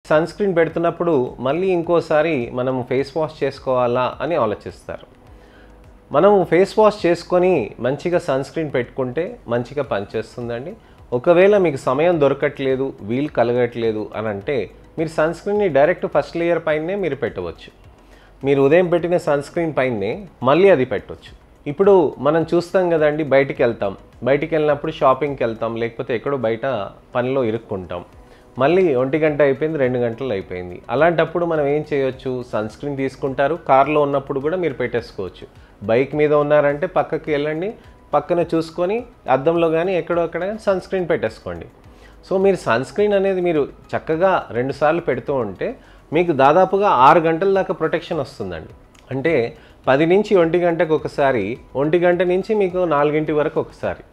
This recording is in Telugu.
సన్ స్క్రీన్ పెడుతున్నప్పుడు మళ్ళీ ఇంకోసారి మనం ఫేస్ వాష్ చేసుకోవాలా అని ఆలోచిస్తారు మనం ఫేస్ వాష్ చేసుకొని మంచిగా సన్ స్క్రీన్ పెట్టుకుంటే మంచిగా పనిచేస్తుందండి ఒకవేళ మీకు సమయం దొరకట్లేదు వీలు కలగట్లేదు అని అంటే మీరు సన్ స్క్రీన్ని డైరెక్ట్ ఫస్ట్ లేయర్ పైనే మీరు పెట్టవచ్చు మీరు ఉదయం పెట్టిన సన్ స్క్రీన్ పైనే మళ్ళీ అది పెట్టవచ్చు ఇప్పుడు మనం చూస్తాం కదండి బయటికి వెళ్తాం బయటికి వెళ్ళినప్పుడు షాపింగ్కి వెళ్తాం లేకపోతే ఎక్కడో బయట పనిలో ఇరుక్కుంటాం మళ్ళీ ఒంటి గంట అయిపోయింది రెండు గంటలు అయిపోయింది అలాంటప్పుడు మనం ఏం చేయొచ్చు సన్ స్క్రీన్ తీసుకుంటారు కార్లో ఉన్నప్పుడు కూడా మీరు పెట్టేసుకోవచ్చు బైక్ మీద ఉన్నారంటే పక్కకి వెళ్ళండి పక్కన చూసుకొని అద్దంలో కానీ ఎక్కడో అక్కడ సన్ స్క్రీన్ పెట్టేసుకోండి సో మీరు సన్ స్క్రీన్ అనేది మీరు చక్కగా రెండుసార్లు పెడుతూ ఉంటే మీకు దాదాపుగా ఆరు గంటల దాకా ప్రొటెక్షన్ వస్తుందండి అంటే పది నుంచి ఒంటి గంటకు ఒకసారి ఒంటి గంట నుంచి మీకు నాలుగింటి వరకు ఒకసారి